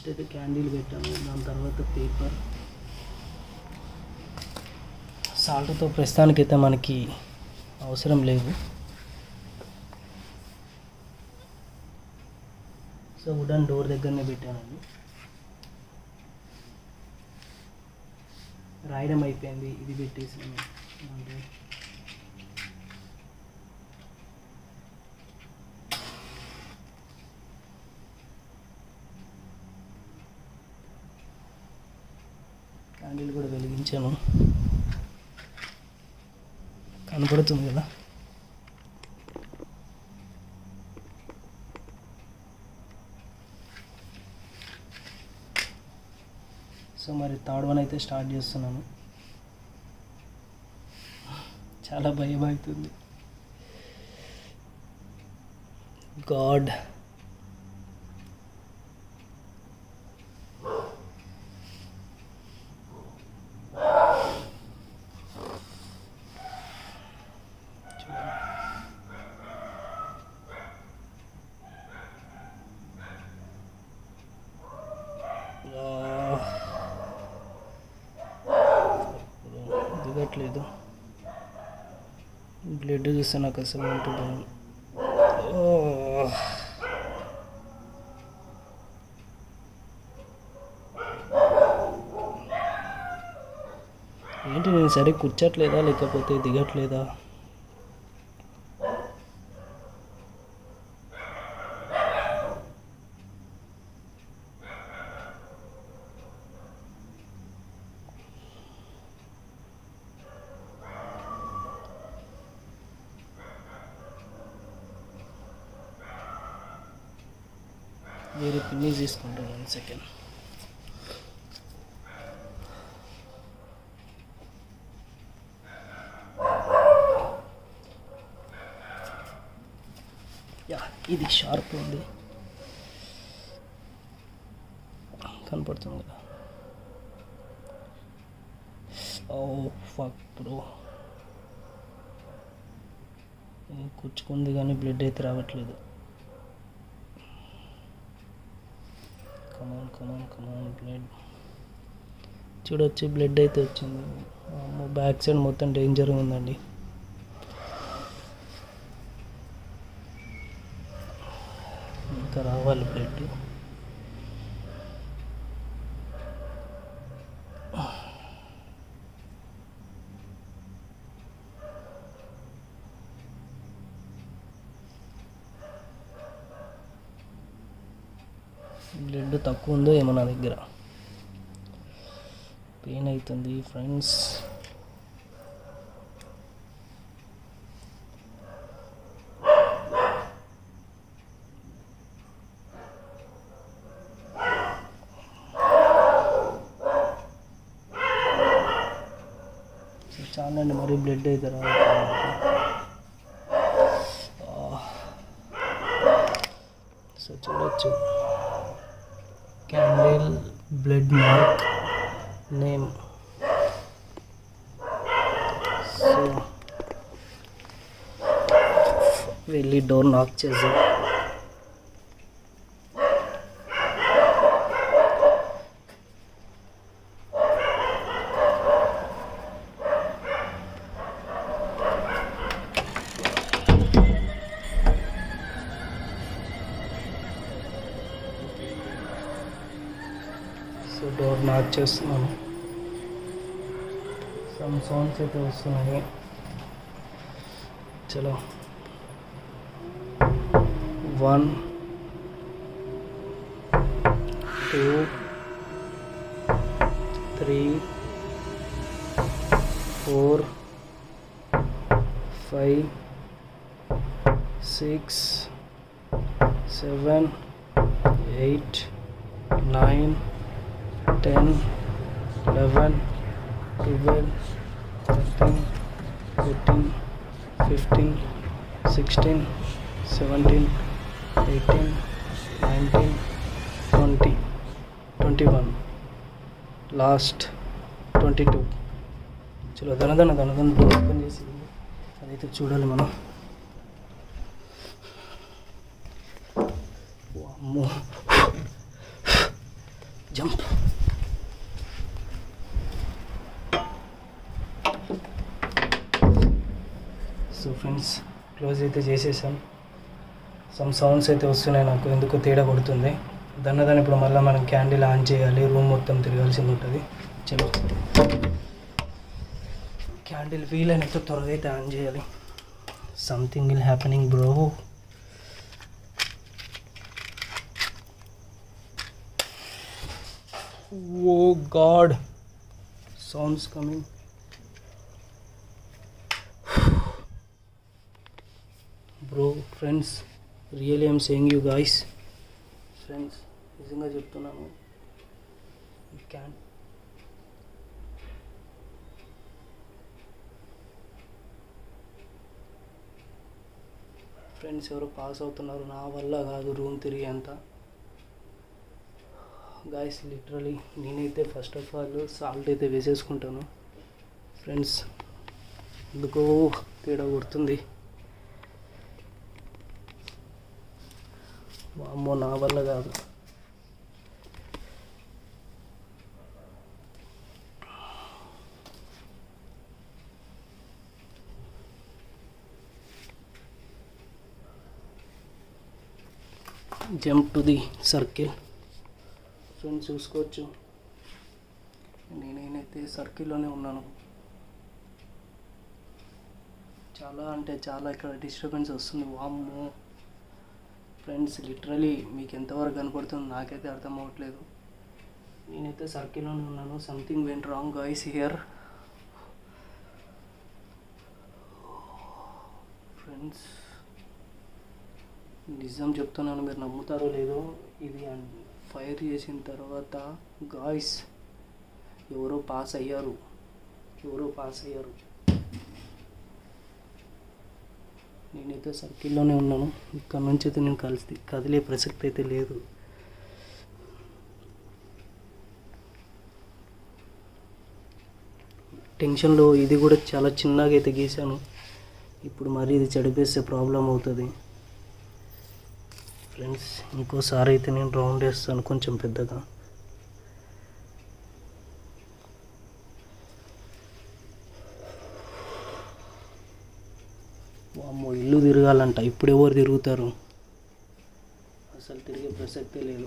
First అయితే candle పెట్టాము దాని తర్వాత పేపర్ సాల్ట్తో ప్రస్తుతానికైతే మనకి అవసరం లేదు సో వుడన్ డోర్ దగ్గరనే పెట్టానండి రాయడం అయిపోయింది ఇది పెట్టేసాను అంటే క్యాండిల్ కూడా వెలిగించాను కనపడుతుంది కదా సో మరి థర్డ్ వన్ అయితే స్టార్ట్ చేస్తున్నాను చాలా భయం అవుతుంది గాడ్ దిగట్లేదు బ్లడ్ చూస్తే నాకు అసలు ఉంటుంది ఏంటి నేను సరే కూర్చోట్లేదా లేకపోతే దిగట్లేదా వేరే పిన్ని తీసుకుంటాను వన్ సెకండ్ యా ఇది షార్ప్ ఉంది కనపడుతుంది కదా ఓ ఫక్ బ్రో కూర్చుకుంది కానీ బ్లడ్ అయితే రావట్లేదు కమాన్ కమాన్ కమాన్ బ్లడ్ చూడొచ్చు బ్లడ్ అయితే వచ్చింది బ్యాక్ సైడ్ మొత్తం డేంజర్ ఉందండి ఇంకా రావాలి బ్లడ్ బ్లడ్ తక్కువ ఉందో ఏమో నా దగ్గర పెయిన్ అవుతుంది ఫ్రెండ్స్ చాలండి మరీ బ్లడ్ అయితే రావాలి సో చూడొచ్చు candle blood mark name so వెళ్ళి డోర్ నాక్ చేద్దాం సో డోర్ నాక్ చేస్తున్నాను సమ్ సౌండ్స్ అయితే వస్తున్నాయి చలో one two three four five six seven eight nine ten eleven twelve thirteen fourteen fifteen sixteen seventeen eighteen nineteen twenty twenty one last twenty two చలో దనదన దనదన door open చేసి అదైతే చూడాలి మనం వామ్మో జంప్ సో ఫ్రెండ్స్ క్లోజ్ అయితే చేసేసాం some sounds అయితే వస్తున్నాయి నాకు ఎందుకో తేడా కొడుతుంది దాన్ని దాన్ని ఇప్పుడు మళ్ళీ మనం క్యాండిల్ ఆన్ చేయాలి రూమ్ మొత్తం తిరగాల్సి ఉంటుంది చలో క్యాండిల్ వీలైనంత త్వరగా అయితే ఆన్ చేయాలి something will happening bro oh god sounds coming bro friends real I'm saying you guys friends నిజంగా చెప్తున్నాను యూ క్యాన్ ఫ్రెండ్స్ ఎవరు పాస్ అవుతున్నారు నా వల్ల కాదు రూమ్ తిరిగి అంత గాయస్ లిటరలీ నేనైతే ఫస్ట్ ఆఫ్ ఆల్ సాల్ట్ అయితే వేసేసుకుంటాను ఫ్రెండ్స్ ఎందుకో తేడా కొడుతుంది వామ్మో నా వల్ల కాదు jump to the circle friends చూసుకోవచ్చు నేనైతే సర్కిల్లోనే ఉన్నాను చాలా అంటే చాలా ఇక్కడ డిస్టర్బెన్స్ వస్తుంది వామ్మో ఫ్రెండ్స్ లిటరలీ మీకు ఎంతవరకు కనపడుతుందో నాకైతే అర్థం అవ్వట్లేదు నేనైతే సర్కిల్లోనే ఉన్నాను something went wrong guys here friends నిజం చెప్తున్నాను మీరు నమ్ముతారో లేదో ఇది ఫైర్ చేసిన తర్వాత గాయస్ ఎవరో పాస్ అయ్యారు ఎవరో పాస్ అయ్యారు నేనైతే సర్కిల్లోనే ఉన్నాను ఇక్కడ నుంచి అయితే నేను కలిసి కదిలే ప్రసక్తి అయితే లేదు టెన్షన్లో ఇది కూడా చాలా చిన్నగా అయితే గీశాను ఇప్పుడు మరి ఇది చెడిపేస్తే ప్రాబ్లం అవుతుంది ఫ్రెండ్స్ ఇంకోసారి అయితే నేను రౌండ్ వేస్తాను కొంచెం పెద్దగా వామ్మో ఇల్లు తిరగాలంట ఇప్పుడు ఎవరు తిరుగుతారు అసలు తిరిగే ప్రసక్తే లేదు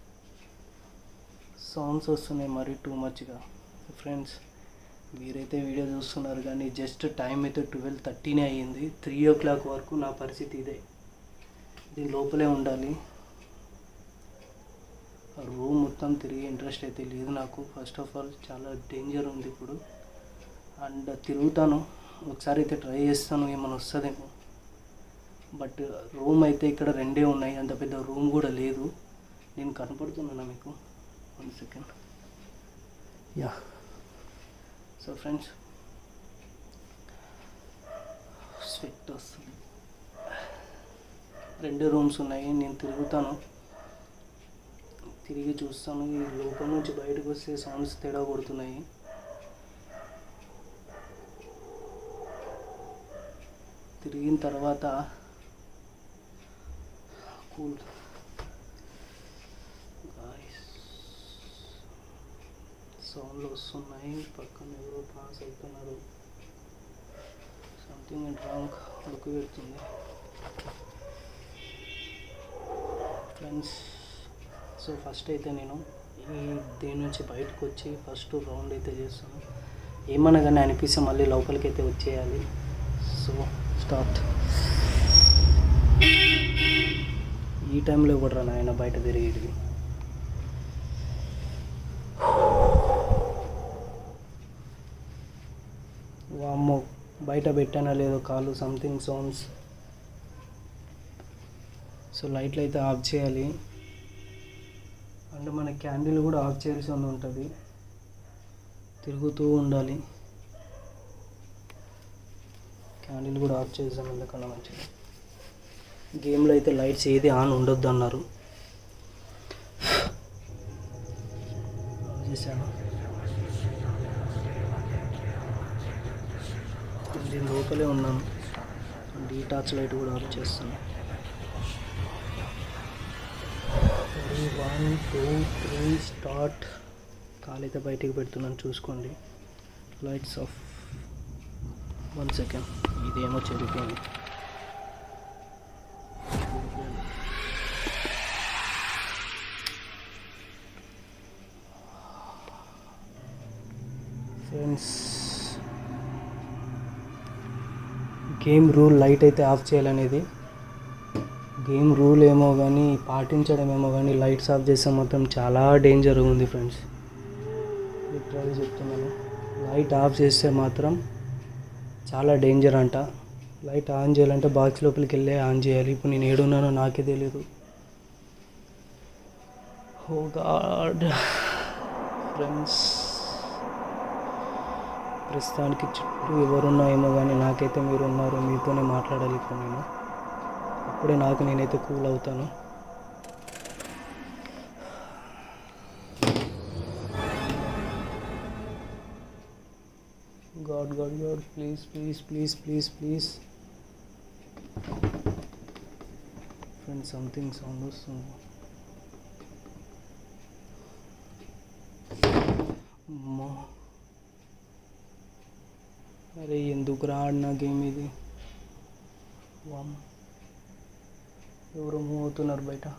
సౌండ్స్ వస్తున్నాయి మరీ టూ మచ్గా ఫ్రెండ్స్ మీరైతే వీడియో చూస్తున్నారు కానీ జస్ట్ టైం అయితే ట్వెల్వ్ థర్టీనే అయ్యింది త్రీ ఓ క్లాక్ వరకు నా పరిస్థితి ఇదే దీని లోపలే ఉండాలి రూమ్ మొత్తం తిరిగే ఇంట్రెస్ట్ అయితే లేదు నాకు ఫస్ట్ ఆఫ్ ఆల్ చాలా డేంజర్ ఉంది ఇప్పుడు అండ్ తిరుగుతాను ఒకసారి అయితే ట్రై చేస్తాను ఏమైనా వస్తుందేమో బట్ రూమ్ అయితే ఇక్కడ రెండే ఉన్నాయి అంత పెద్ద రూమ్ కూడా లేదు నేను కనపడుతున్నానా మీకు one second yeah so friends sweat వస్తుంది రెండు రూమ్స్ ఉన్నాయి నేను తిరుగుతాను తిరిగి చూస్తాను ఈ లోపల నుంచి బయటకు వస్తే సౌండ్స్ తేడా కొడుతున్నాయి తిరిగిన తర్వాత కూల్ సౌండ్లు వస్తున్నాయి పక్కన ఎవరో పాస్ అవుతున్నారు సంథింగ్ అండ్ రాంగ్ ఉడుకు పెడుతుంది ఫ్రెండ్స్ సో ఫస్ట్ అయితే నేను ఈ దీని నుంచి బయటకు వచ్చి ఫస్ట్ రౌండ్ అయితే చేస్తాను ఏమన్నా కానీ అనిపిస్తే మళ్ళీ లోపలికి అయితే వచ్చేయాలి సో స్టార్ట్ ఈ టైంలో కూడా నాయన బయట తిరిగేది వామ్మో బయట పెట్టానా లేదో కాలు సంథింగ్ సౌండ్స్ సో లైట్లు అయితే ఆఫ్ చేయాలి అంటే మన క్యాండిల్ కూడా ఆఫ్ చేయాల్సి ఉంటుంది తిరుగుతూ ఉండాలి క్యాండిల్ కూడా ఆఫ్ చేసాం ఎందుకన్నా మంచిది గేమ్లో అయితే లైట్స్ ఏది ఆన్ ఉండొద్దు అన్నారు ఆఫ్ చేశాను దీని లోపలే ఉన్నాను డీ టార్చ్ లైట్ కూడా ఆఫ్ చేస్తాను ready one two three start కాలైతే బయటికి పెడుతున్నాను చూసుకోండి లైట్స్ ఆఫ్ వన్ సెకండ్ ఇదేమో చెడిపోయింది ఫ్రెండ్స్ గేమ్ రూల్ లైట్ అయితే ఆఫ్ చేయాలనేది గేమ్ రూల్ ఏమో కానీ పాటించడం ఏమో కానీ లైట్స్ ఆఫ్ చేస్తే మాత్రం చాలా డేంజర్ ఉంది ఫ్రెండ్స్ లిటరల్ చెప్తున్నాను లైట్ ఆఫ్ చేస్తే మాత్రం చాలా డేంజర్ అంట లైట్ ఆన్ చేయాలంటే బాక్స్ లోపలికి వెళ్ళి ఆన్ చేయాలి ఇప్పుడు నేను ఏడున్నానో నాకే తెలియదు ఓ గాడ్ ఫ్రెండ్స్ ప్రస్తుతానికి చుట్టూ ఎవరున్నా ఏమో కానీ నాకైతే మీరు ఉన్నారు మీతోనే మాట్లాడాలి ఇప్పుడు నేను అప్పుడే నాకు నేనైతే కూల్ అవుతాను god god god please please please please please friends something sound వస్తుంది అమ్మా అరే ఎందుకు ఆడిన గేమ్ ఇది వామ్ ఎవరో మూవ్ అవుతున్నారు బయట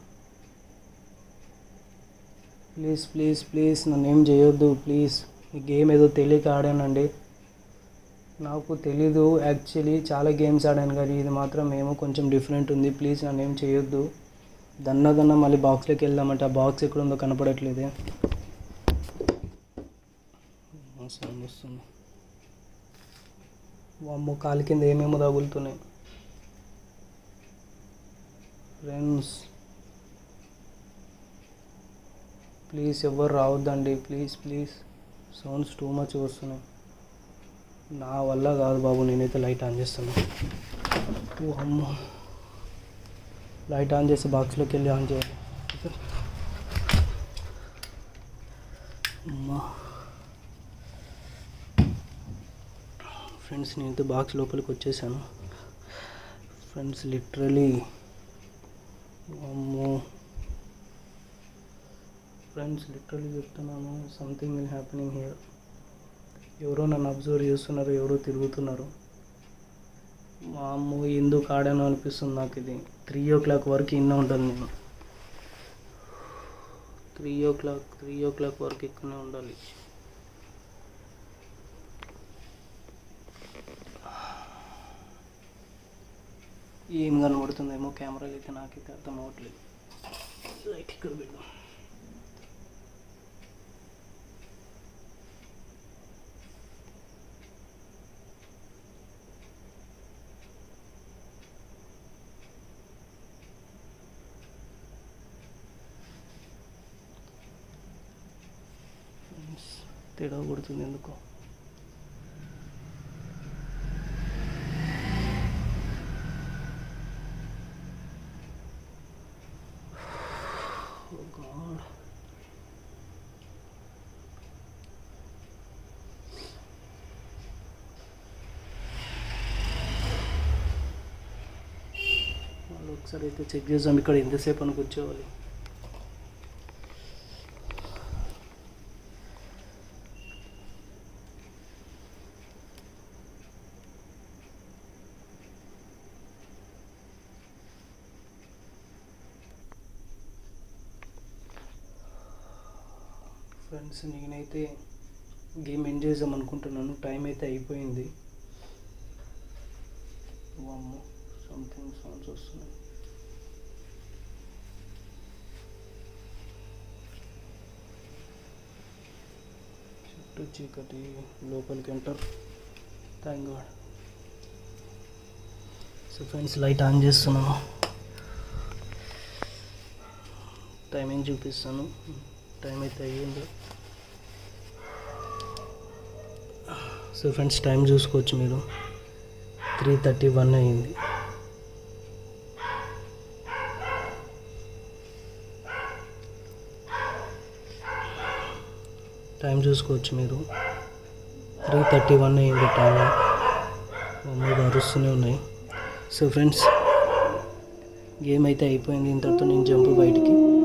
ప్లీజ్ ప్లీజ్ ప్లీజ్ నన్ను ఏం చేయొద్దు ప్లీజ్ ఈ గేమ్ ఏదో తెలియక ఆడానండి నాకు తెలీదు యాక్చువల్లీ చాలా గేమ్స్ ఆడాను కానీ ఇది మాత్రం ఏమో కొంచెం డిఫరెంట్ ఉంది ప్లీజ్ నన్ను ఏం చేయొద్దు దన్న దన్న మళ్ళీ బాక్స్లోకి వెళ్దామంటే ఆ బాక్స్ ఎక్కడ ఉందో కనపడట్లేదే సౌండ్ వస్తుంది వామ్మో కాలు కింద ఏమేమో తగులుతున్నాయి ఫ్రెండ్స్ ప్లీజ్ ఎవరు రావద్దండి please please sounds too much వస్తున్నాయి నా వల్ల కాదు బాబు నేనైతే లైట్ ఆన్ చేస్తాను ఓ అమ్మో లైట్ ఆన్ చేసి బాక్స్లోకి వెళ్ళి ఆన్ చేయాలి అమ్మా ఫ్రెండ్స్ నేనైతే బాక్స్ లోపలికి వచ్చేసాను ఫ్రెండ్స్ లిటరలీ అమ్మో ఫ్రెండ్స్ లిటరలీ చెప్తున్నాను సంథింగ్ విల్ హ్యాపెనింగ్ హియర్ ఎవరో నన్ను అబ్జర్వ్ చేస్తున్నారు ఎవరో తిరుగుతున్నారు మా అమ్మ ఎందుకు ఆడాను అనిపిస్తుంది నాకు ఇది త్రీ ఓ క్లాక్ వరకు ఇన్న ఉంటాను నేను three o'clock three o'clock వరకు ఇక్కడనే ఉండాలి ఏం కనబడుతుందేమో కెమెరాలు అయితే నాకైతే అర్థం అవ్వట్లేదు లైట్ ఇక్కడ పెడదాం తేడా కొడుతుంది ఎందుకో Oh God. వాళ్ళు ఒకసారి అయితే చెక్ చేద్దాం ఇక్కడ ఎంతసేపు అని కూర్చోవాలి ఫ్రెండ్స్ నేనైతే గేమ్ ఎంజాయ్ చేద్దాం అనుకుంటున్నాను టైం అయితే అయిపోయింది వామ్మో సంథింగ్ సౌండ్స్ వస్తున్నాయి చుట్టూ చీకటి లోపలికి enter thank god so friends light on చేస్తున్నాను టైమింగ్ చూపిస్తాను టైం అయితే అయ్యింది సో ఫ్రెండ్స్ టైం చూసుకోవచ్చు మీరు త్రీ థర్టీ వన్ అయ్యింది టైం చూసుకోవచ్చు మీరు త్రీ థర్టీ వన్ అయ్యింది టైం మమ్మల్ని అరుస్తూనే ఉన్నాయి సో ఫ్రెండ్స్ గేమ్ అయితే అయిపోయింది ఇంతటితో నేను జంపు బయటికి